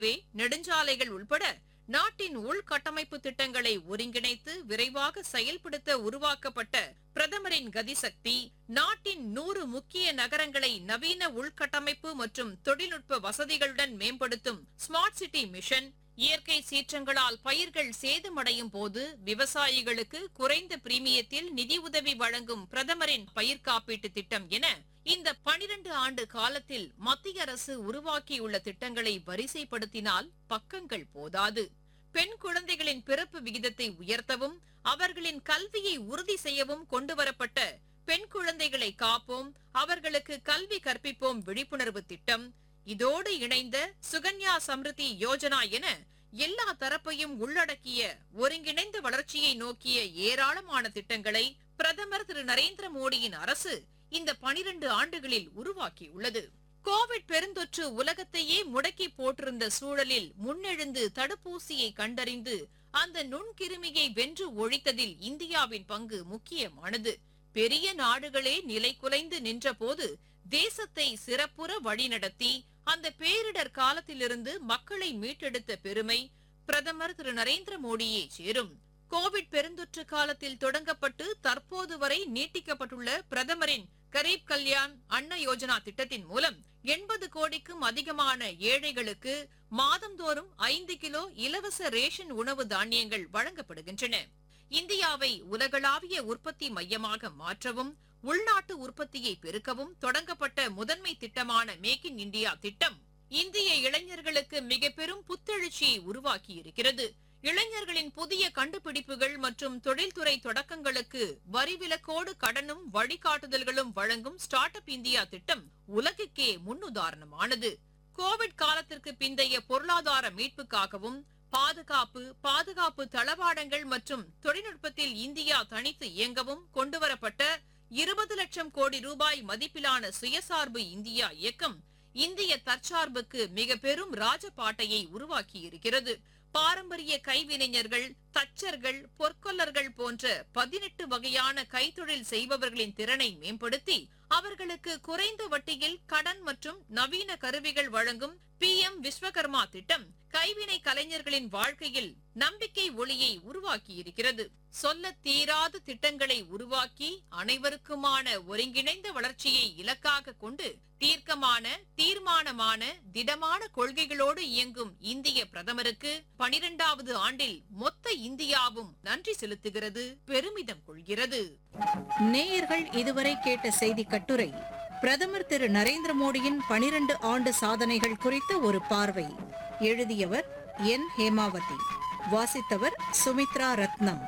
வே நெடுஞ்சாலைகள் உள்பட நாட்டின் உள்கட்டமைப்பு திட்டங்களை ஒருங்கிணைத்து விரைவாக செயல்படுத்த உருவாக்கப்பட்ட பிரதமரின் கதிசக்தி நாட்டின் நூறு முக்கிய நகரங்களை நவீன உள்கட்டமைப்பு மற்றும் தொழில்நுட்ப வசதிகளுடன் மேம்படுத்தும் ஸ்மார்ட் சிட்டி மிஷன் இயற்கை சீற்றங்களால் பயிர்கள் சேதமடையும் போது விவசாயிகளுக்கு குறைந்த பிரீமியத்தில் நிதியுதவி வழங்கும் பிரதமரின் பயிர் காப்பீட்டு திட்டம் என இந்த பனிரெண்டு ஆண்டு காலத்தில் மத்திய அரசு உருவாக்கியுள்ள திட்டங்களை வரிசைப்படுத்தினால் பக்கங்கள் போதாது பெண் குழந்தைகளின் பிறப்பு விகிதத்தை உயர்த்தவும் அவர்களின் கல்வியை உறுதி செய்யவும் கொண்டுவரப்பட்ட பெண் குழந்தைகளை காப்போம் அவர்களுக்கு கல்வி கற்பிப்போம் விழிப்புணர்வு திட்டம் இதோடு இணைந்த சுகன்யா சம்ருதி யோஜனா என எல்லா தரப்பையும் உள்ளடக்கிய ஒருங்கிணைந்த வளர்ச்சியை நோக்கிய ஏராளமான திட்டங்களை பிரதமர் திரு நரேந்திர மோடியின் அரசு இந்த பனிரெண்டு ஆண்டுகளில் உருவாக்கியுள்ளது கோவிட் பெருந்தொற்று உலகத்தையே முடக்கி போட்டிருந்த சூழலில் முன்னெழுந்து தடுப்பூசியை கண்டறிந்து அந்த நுண்கிருமியை வென்று ஒழித்ததில் இந்தியாவின் பங்கு முக்கியமானது பெரிய நாடுகளே நிலை குலைந்து நின்றபோது தேசத்தை சிறப்புற வழிநடத்தி அந்த பேரிடர் காலத்திலிருந்து மக்களை மீட்டெடுத்த பெருமை பிரதமர் திரு நரேந்திர மோடியே சேரும் கோவிட் பெருந்தொற்று காலத்தில் தொடங்கப்பட்டு தற்போது வரை நீட்டிக்கப்பட்டுள்ள பிரதமரின் கரீப் கல்யாண் அன்ன யோஜனா திட்டத்தின் மூலம் எண்பது கோடிக்கும் அதிகமான ஏழைகளுக்கு மாதந்தோறும் ஐந்து கிலோ இலவச ரேஷன் உணவு தானியங்கள் வழங்கப்படுகின்றன இந்தியாவை உலகளாவிய உற்பத்தி மையமாக மாற்றவும் உள்நாட்டு உற்பத்தியை பெருக்கவும் தொடங்கப்பட்ட முதன்மை திட்டமான மேக் இன் இந்தியா திட்டம் இந்திய இளைஞர்களுக்கு மிக பெரும் புத்தெழுச்சியை உருவாக்கியிருக்கிறது இளைஞர்களின் புதிய கண்டுபிடிப்புகள் மற்றும் தொழில்துறை தொடக்கங்களுக்கு வரி விலக்கோடு கடனும் வழிகாட்டுதல்களும் வழங்கும் ஸ்டார்ட் அப் இந்தியா திட்டம் உலகுக்கே முன்னுதாரணமானது கோவிட் காலத்திற்கு பிந்தைய பொருளாதார மீட்புக்காகவும் பாதுகாப்பு பாதுகாப்பு தளவாடங்கள் மற்றும் தொழில்நுட்பத்தில் இந்தியா தனித்து இயங்கவும் கொண்டுவரப்பட்ட இருபது லட்சம் கோடி ரூபாய் மதிப்பிலான சுயசார்பு இந்தியா இயக்கம் இந்திய தற்சார்புக்கு மிக பெரும் ராஜபாட்டையை உருவாக்கியிருக்கிறது பாரம்பரிய கைவினைஞர்கள் தச்சர்கள் பொற்கொல்லர்கள் போன்ற பதினெட்டு வகையான கைத்தொழில் செய்பவர்களின் திறனை மேம்படுத்தி அவர்களுக்கு குறைந்த வட்டியில் கடன் மற்றும் நவீன கருவிகள் வழங்கும் பி எம் விஸ்வகர்மா திட்டம் கைவினை கலைஞர்களின் வாழ்க்கையில் நம்பிக்கை ஒளியை உருவாக்கியிருக்கிறது சொல்ல தீராத திட்டங்களை உருவாக்கி அனைவருக்குமான ஒருங்கிணைந்த வளர்ச்சியை இலக்காக கொண்டு தீர்க்கமான தீர்மானமான திடமான கொள்கைகளோடு இயங்கும் இந்திய பிரதமருக்கு பனிரெண்டாவது ஆண்டில் மொத்த இந்தியாவும் நன்றி செலுத்துகிறது பெருமிதம் கொள்கிறது நேயர்கள் இதுவரை கேட்ட செய்தி கட்டுரை பிரதமர் திரு நரேந்திர மோடியின் பனிரண்டு ஆண்டு சாதனைகள் குறித்த ஒரு பார்வை எழுதியவர் என் ஹேமாவதி வாசித்தவர் சுமித்ரா ரத்னம்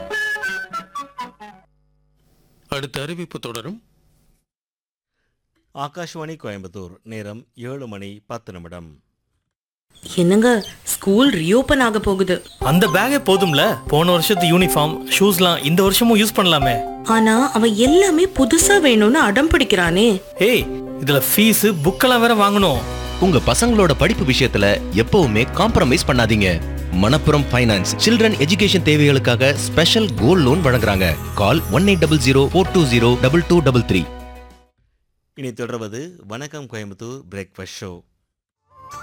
அடுத்த அறிவிப்பு தொடரும் ஆகாஷ்வாணி கோயம்புத்தூர் நேரம் ஏழு மணி பத்து நிமிடம் என்னங்க ஸ்கூல் ரீஓபன் ஆக போகுது அந்த பேக்கே போதும்ல போன வருஷத்து யூனிஃபார்ம் ஷூஸ்லாம் இந்த வருஷமும் யூஸ் பண்ணலாமே ஆனா அவன் எல்லாமே புதுசா வேணும்னு அடம் பிடிக்கிறானே ஏய் இதுல ஃபீஸ் புக்கெல்லாம் வேற வாங்கணும் உங்க பசங்களோட படிப்பு விஷயத்துல எப்பவுமே காம்ப்ரமைஸ் பண்ணாதீங்க மணப்புரம் ஃபைனான்ஸ் சில்ட்ரன் எஜுகேஷன் தேவைகளுக்காக ஸ்பெஷல் கோல்ட் லோன் வழங்குறாங்க call one eight double zero four two zero double two double three இனி தொடர்வது வணக்கம் கோயம்புத்தூர் பிரேக்ஃபாஸ்ட் ஷோ